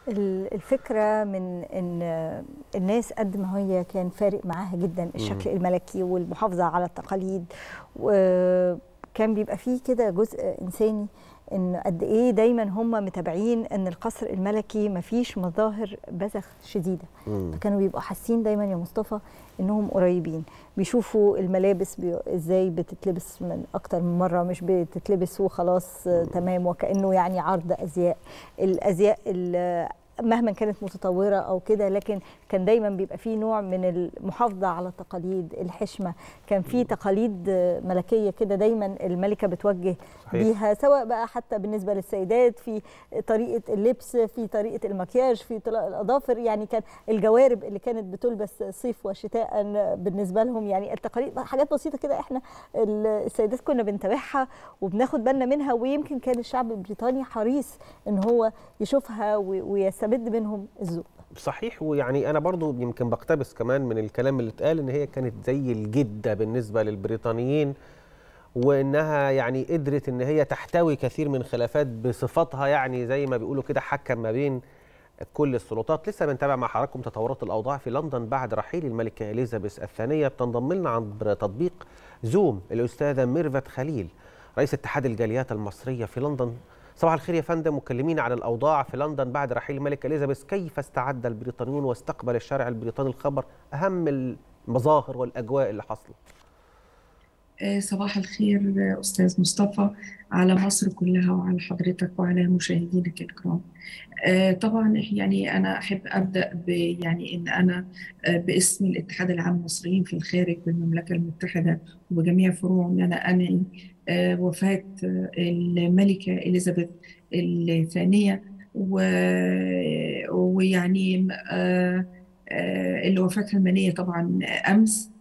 الفكره من ان الناس قد ما هي كان فارق معاها جدا الشكل الملكي والمحافظه على التقاليد وكان بيبقى فيه كده جزء انساني ان قد ايه دايما هم متابعين ان القصر الملكي ما فيش مظاهر بذخ شديده مم. فكانوا بيبقوا حاسين دايما يا مصطفى انهم قريبين بيشوفوا الملابس بي... ازاي بتتلبس من اكتر من مره مش بتتلبس وخلاص آه، تمام وكانه يعني عرض ازياء الازياء ال- مهما كانت متطوره او كده لكن كان دايما بيبقى فيه نوع من المحافظه على التقاليد الحشمه كان في تقاليد آه، ملكيه كده دايما الملكه بتوجه صحيح. بيها سواء بقى حتى بالنسبه للسيدات في طريقه اللبس في طريقه المكياج في طلاء الاظافر يعني كان الجوارب اللي كانت بتلبس صيف وشتاء بالنسبه لهم يعني التقاليد حاجات بسيطه كده احنا ال- السيدات كنا بنتابعها وبناخد بالنا منها ويمكن كان الشعب البريطاني حريص ان هو يشوفها و- ويستمد منهم الذوق صحيح ويعني انا برضو يمكن بقتبس كمان من الكلام اللي اتقال ان هي كانت زي الجده بالنسبه للبريطانيين وانها يعني قدرت ان هي تحتوي كثير من خلافات بصفتها يعني زي ما بيقولوا كده حكم ما بين كل السلطات لسه بنتابع مع حضراتكم تطورات الاوضاع في لندن بعد رحيل الملكه اليزابيث الثانيه بتنضم لنا عبر تطبيق زوم الاستاذه ميرفت خليل رئيس اتحاد الجاليات المصريه في لندن صباح الخير يا فندم مكلمين عن الاوضاع في لندن بعد رحيل الملكه اليزابيث كيف استعد البريطانيون واستقبل الشارع البريطاني الخبر اهم المظاهر والاجواء اللي حصلت آه، صباح الخير آه، أستاذ مصطفى على مصر كلها وعلى حضرتك وعلى مشاهدينك الكرام آه، طبعا يعني أنا أحب أبدأ ب يعني إن أنا آه، باسم الاتحاد العام للمصريين في الخارج بالمملكة المتحدة وبجميع فروعه إن أنا أنعي آه، وفاة آه، الملكة إليزابيث الثانية و- ويعني آه، آه، اللي وفاتها المنية طبعا أمس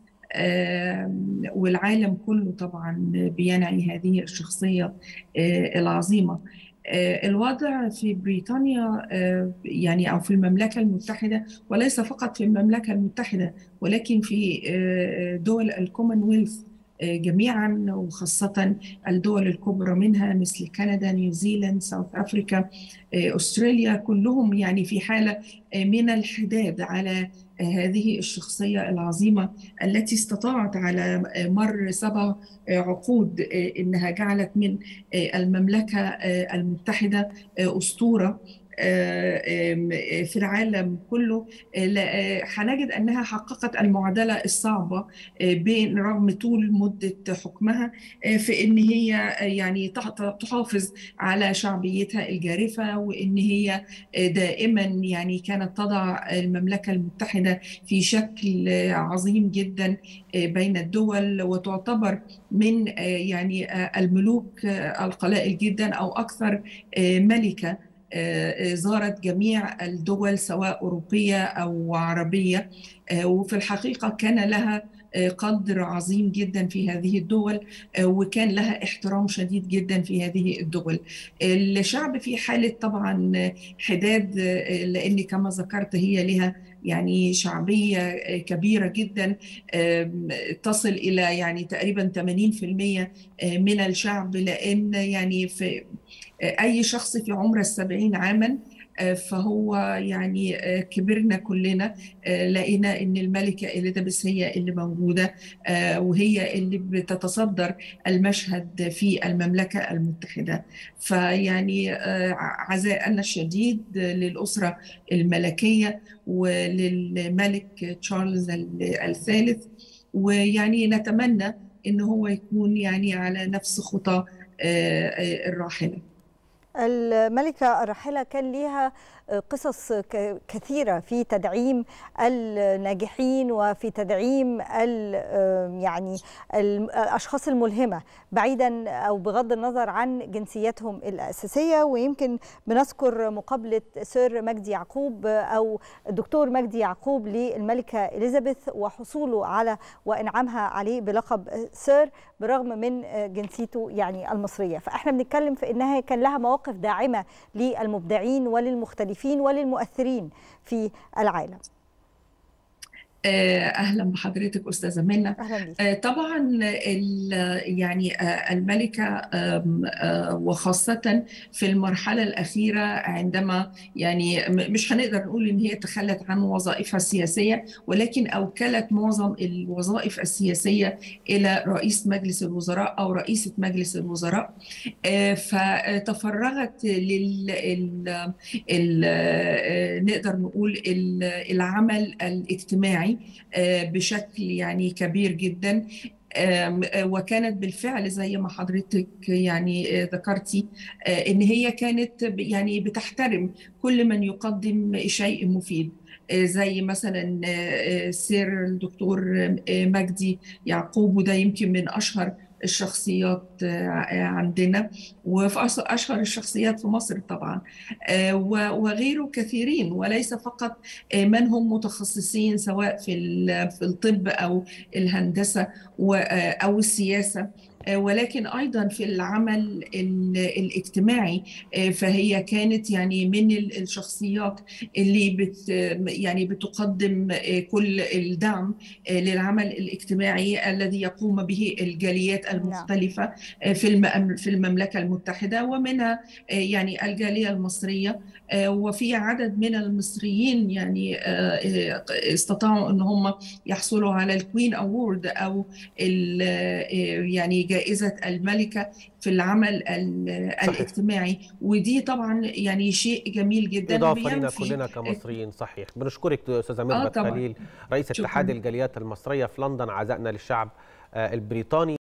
آم، والعالم كله طبعا بينعي هذه الشخصية آه، العظيمة آه، الوضع في بريطانيا آه، يعني أو في المملكة المتحدة وليس فقط في المملكة المتحدة ولكن في آه، دول الكومنولث آه، جميعا وخاصة الدول الكبرى منها مثل كندا نيوزيلاند ساوث أفريكا آه، أستراليا كلهم يعني في حالة آه، من الحداد على آه، هذه الشخصية العظيمة التي استطاعت على آه، مر سبع آه، عقود آه، إنها جعلت من آه، المملكة آه، المتحدة آه، أسطورة آه، آم، آه، في العالم كله آه، لا- آه، هنجد أنها حققت المعادلة الصعبة آه، بين رغم طول مدة حكمها آه، في إن هي آه، يعني تح- تحافظ على شعبيتها الجارفة وإن هي آه، دائما يعني كانت تضع المملكة المتحدة في شكل آه، عظيم جدا آه، بين الدول وتعتبر من آه، يعني آه، الملوك آه، القلائل جدا أو أكثر آه، ملكة آه، زارت جميع الدول سواء أوروبية أو عربية آه، وفي الحقيقة كان لها آه، قدر عظيم جدا في هذه الدول آه، وكان لها احترام شديد جدا في هذه الدول الشعب في حالة طبعا آه، حداد آه، لأن كما ذكرت هي لها يعني شعبية آه، كبيرة جدا آم، تصل إلى يعني تقريبا 80% آه، من الشعب لأن يعني في أي شخص في عمر السبعين عاما آه، فهو يعني آه، كبرنا كلنا آه، لقينا ان الملكه اليزابيث هي اللي موجوده آه، وهي اللي بتتصدر المشهد في المملكه المتحده فيعني آه، عزاءنا الشديد للاسره الملكيه وللملك تشارلز الثالث ويعني نتمنى ان هو يكون يعني على نفس خطى آه، آه، الراحله الملكة الراحلة كان ليها قصص ك- كثيرة في تدعيم الناجحين وفي تدعيم ال- يعني الأشخاص الملهمة بعيدا أو بغض النظر عن جنسياتهم الأساسية ويمكن بنذكر مقابلة سير مجدي يعقوب أو الدكتور مجدي يعقوب للملكة إليزابيث وحصوله على وإنعامها عليه بلقب سير برغم من جنسيته يعني المصرية فإحنا بنتكلم في إنها كان لها مواقف داعمة للمبدعين وللمختلفين وللمؤثرين في العالم اهلا بحضرتك استاذه منى طبعا يعني الملكه وخاصه في المرحله الاخيره عندما يعني مش هنقدر نقول ان هي تخلت عن وظائفها السياسيه ولكن اوكلت معظم الوظائف السياسيه الى رئيس مجلس الوزراء او رئيسه مجلس الوزراء فتفرغت لل نقدر نقول العمل الاجتماعي بشكل يعني كبير جدا وكانت بالفعل زي ما حضرتك يعني ذكرتي ان هي كانت يعني بتحترم كل من يقدم شيء مفيد زي مثلا سير الدكتور مجدي يعقوب وده يمكن من اشهر الشخصيات عندنا وفي اشهر الشخصيات في مصر طبعا وغيره كثيرين وليس فقط من هم متخصصين سواء في في الطب او الهندسه او السياسه ولكن ايضا في العمل الاجتماعي فهي كانت يعني من الشخصيات اللي بت يعني بتقدم كل الدعم للعمل الاجتماعي الذي يقوم به الجاليات المختلفه في في المملكه المتحده ومنها يعني الجاليه المصريه وفي عدد من المصريين يعني استطاعوا ان هم يحصلوا على الكوين اوورد او يعني جائزه الملكه في العمل الاجتماعي ودي طبعا يعني شيء جميل جدا اضافه لنا كلنا كمصريين صحيح بنشكرك استاذه ميرفت خليل رئيس اتحاد الجاليات المصريه في لندن عزائنا للشعب البريطاني